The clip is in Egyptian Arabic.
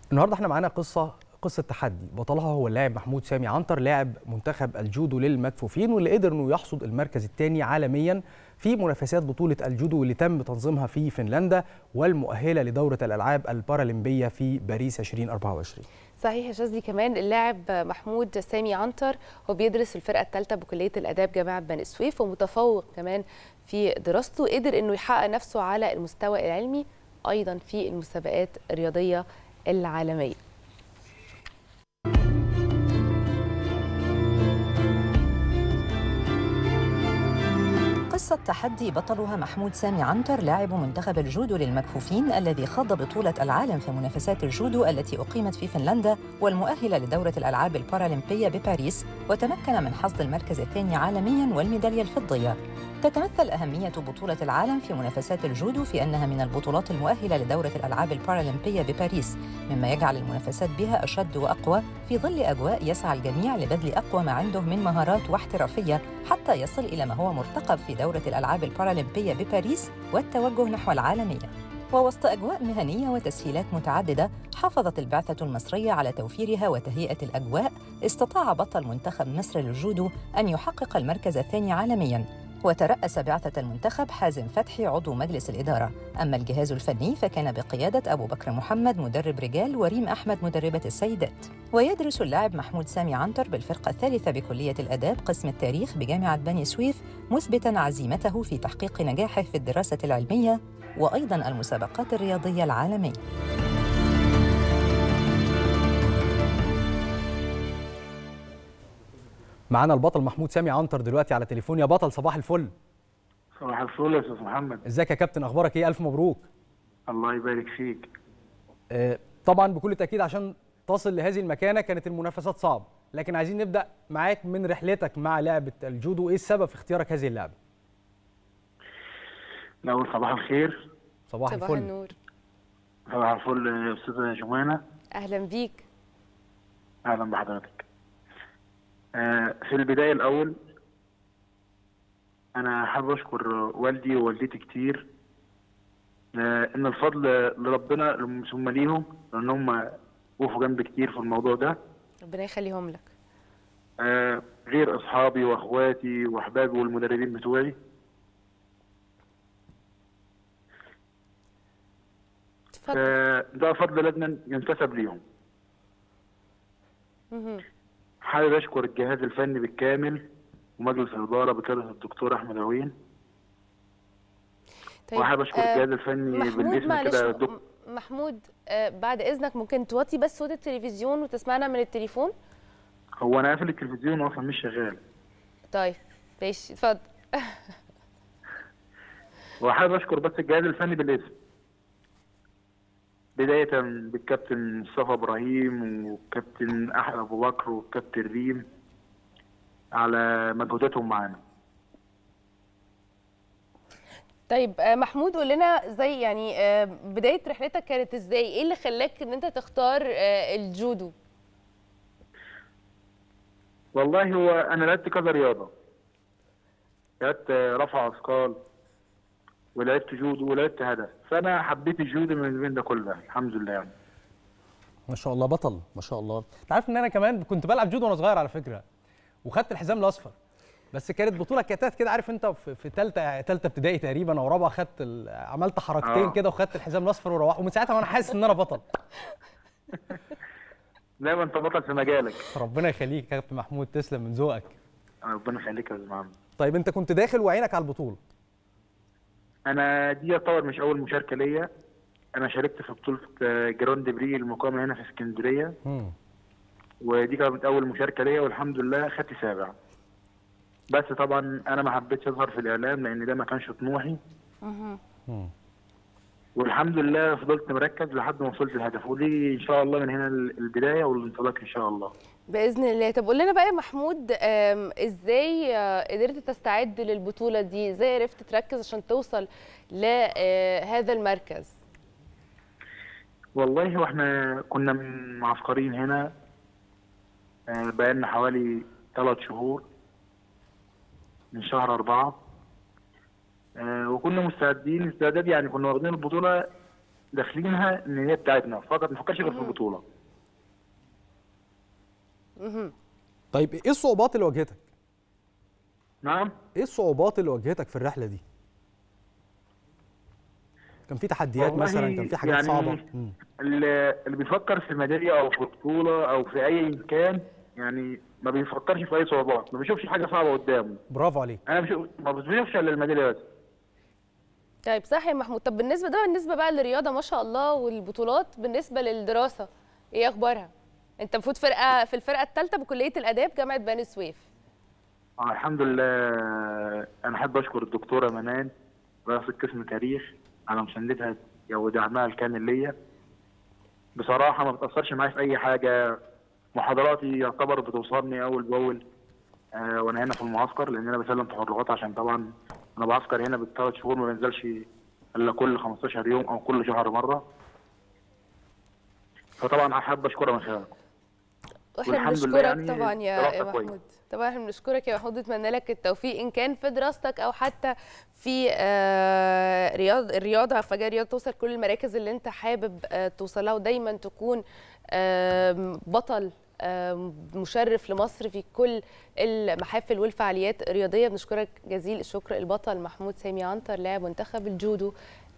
النهارده احنا معانا قصه قصه تحدي بطلها هو اللاعب محمود سامي عنتر لاعب منتخب الجودو للمكفوفين واللي قدر انه يحصد المركز الثاني عالميا في منافسات بطوله الجودو اللي تم تنظيمها في فنلندا والمؤهله لدوره الالعاب البارالمبيه في باريس 2024 صحيح يا شاذلي كمان اللاعب محمود سامي عنتر هو بيدرس في الفرقه الثالثه بكليه الاداب جامعه بني سويف ومتفوق كمان في دراسته قدر انه يحقق نفسه على المستوى العلمي ايضا في المسابقات الرياضيه العالميه قصة تحدي بطلها محمود سامي عنتر لاعب منتخب الجودو للمكفوفين الذي خاض بطولة العالم في منافسات الجودو التي أقيمت في فنلندا والمؤهلة لدورة الألعاب البارالمبية بباريس وتمكن من حصد المركز الثاني عالمياً والميدالية الفضية تتمثل أهمية بطولة العالم في منافسات الجودو في أنها من البطولات المؤهلة لدورة الألعاب البارالمبية بباريس مما يجعل المنافسات بها أشد وأقوى في ظل أجواء يسعى الجميع لبذل أقوى ما عنده من مهارات واحترافية حتى يصل إلى ما هو مرتقب في دورة الألعاب البارالمبية بباريس والتوجه نحو العالمية ووسط أجواء مهنية وتسهيلات متعددة حافظت البعثة المصرية على توفيرها وتهيئة الأجواء استطاع بطل منتخب مصر للجودو أن يحقق المركز الثاني عالمياً وترأس بعثة المنتخب حازم فتحي عضو مجلس الإدارة أما الجهاز الفني فكان بقيادة أبو بكر محمد مدرب رجال وريم أحمد مدربة السيدات ويدرس اللاعب محمود سامي عنتر بالفرقة الثالثة بكلية الأداب قسم التاريخ بجامعة بني سويف مثبتا عزيمته في تحقيق نجاحه في الدراسة العلمية وأيضا المسابقات الرياضية العالمية معانا البطل محمود سامي عنتر دلوقتي على تليفون يا بطل صباح الفل صباح الفل يا استاذ محمد ازيك يا كابتن اخبارك ايه الف مبروك الله يبارك فيك آه، طبعا بكل تاكيد عشان تصل لهذه المكانه كانت المنافسات صعبه لكن عايزين نبدا معاك من رحلتك مع لعبه الجودو ايه السبب في اختيارك هذه اللعبه الاول صباح الخير صباح, صباح الفل النور صباح الفل يا استاذه جمانه اهلا بيك اهلا بحضرتك آه، في البدايه الاول انا حابب اشكر والدي ووالدتي كتير آه، ان الفضل لربنا ثم ليهم لان هم وقفوا جنبي كتير في الموضوع ده ربنا يخليهم لك آه، غير اصحابي واخواتي واحبابي والمدربين بتوعي اتفضل فده فضل لازم ينتسب ليهم مهم. حابب اشكر الجهاز الفني بالكامل ومجلس الاداره بقياده الدكتور احمد عوين وحابب اشكر آه، الجهاز الفني محمود بالاسم معلش كده م- دك... محمود آه، بعد اذنك ممكن توطي بس صوت التلفزيون وتسمعنا من التليفون هو انا قافل التلفزيون اصلا مش شغال طيب ماشي اتفضل وحابب اشكر بس الجهاز الفني بالاسم بداية بالكابتن مصطفى ابراهيم والكابتن احمد ابو بكر والكابتن ريم على مجهوداتهم معانا طيب آه، محمود قول لنا زي يعني آه، بدايه رحلتك كانت ازاي ايه اللي خلاك ان انت تختار آه، الجودو والله هو انا لعبت كذا رياضه لعبت رفع اثقال ولعبت جودو ولعبت هدف فانا حبيت الجودو من بين ده كله الحمد لله يعني ما شاء الله بطل ما شاء الله انت عارف ان انا كمان كنت بلعب جودو وانا صغير على فكره وخدت الحزام الاصفر بس كانت بطوله كتات كده عارف انت في في ثالثه ثالثه ابتدائي تقريبا او رابعه خدت ال- عملت حركتين آه. كده وخدت الحزام الاصفر وروحت ومن ساعتها وانا حاسس ان انا بطل دايما انت بطل في مجالك ربنا يخليك يا كابتن محمود تسلم من ذوقك ربنا يخليك يا استاذ محمد طيب انت كنت داخل وعينك على البطوله انا دي يعتبر مش اول مشاركه ليا انا شاركت في بطوله آه، جراند بري المقامه هنا في اسكندريه مم. ودي كانت اول مشاركه ليا والحمد لله خدت سابع بس طبعا انا ما حبيتش اظهر في الاعلام لان ده ما كانش طموحي مم. والحمد لله فضلت مركز لحد ما وصلت الهدف ودي ان شاء الله من هنا البدايه والانطلاق ان شاء الله باذن الله طب قول لنا بقى يا محمود آم، ازاي آه، قدرت تستعد للبطوله دي ازاي عرفت تركز عشان توصل لهذا المركز والله هو احنا كنا معسكرين هنا آه، بقالنا حوالي ثلاث شهور من شهر أربعة آه، وكنا مستعدين استعداد يعني كنا واخدين البطولة داخلينها ان هي بتاعتنا فقط ما نفكرش غير في البطوله طيب ايه الصعوبات اللي واجهتك نعم ايه الصعوبات اللي واجهتك في الرحله دي كان في تحديات والله مثلا كان في حاجات يعني صعبه مم. اللي اللي بيفكر في ميداليه او في بطوله او في اي كان يعني ما بيفكرش في اي صعوبات ما بيشوفش حاجه صعبه قدامه برافو عليك انا بشوف ما بشوفش الا الميداليه بس طيب صح يا محمود طب بالنسبه ده بالنسبه بقى للرياضه ما شاء الله والبطولات بالنسبه للدراسه ايه اخبارها انت المفروض فرقه في الفرقه الثالثه بكليه الاداب جامعه بني سويف آه الحمد لله انا احب اشكر الدكتوره منال رئيسة قسم تاريخ على مساندتها ودعمها الكامل ليا بصراحه ما بتاثرش معايا في اي حاجه محاضراتي يعتبر بتوصلني اول باول آه وانا هنا في المعسكر لان انا بسلم تفرغات عشان طبعا انا بعسكر هنا بالثلاث شهور ما بنزلش الا كل 15 يوم او كل شهر مره فطبعا احب اشكرها من خلالكم واحنا والحمد لله بنشكرك يعني طبعا يا دراستها يا كويس. محمود طبعا احنا بنشكرك يا محمود نتمنى لك التوفيق ان كان في دراستك او حتى في آه، رياض الرياضه فجاه رياض توصل كل المراكز اللي انت حابب آه، توصلها ودايما تكون آم، بطل آم، مشرف لمصر في كل المحافل والفعاليات الرياضيه بنشكرك جزيل الشكر البطل محمود سامي عنتر لاعب منتخب الجودو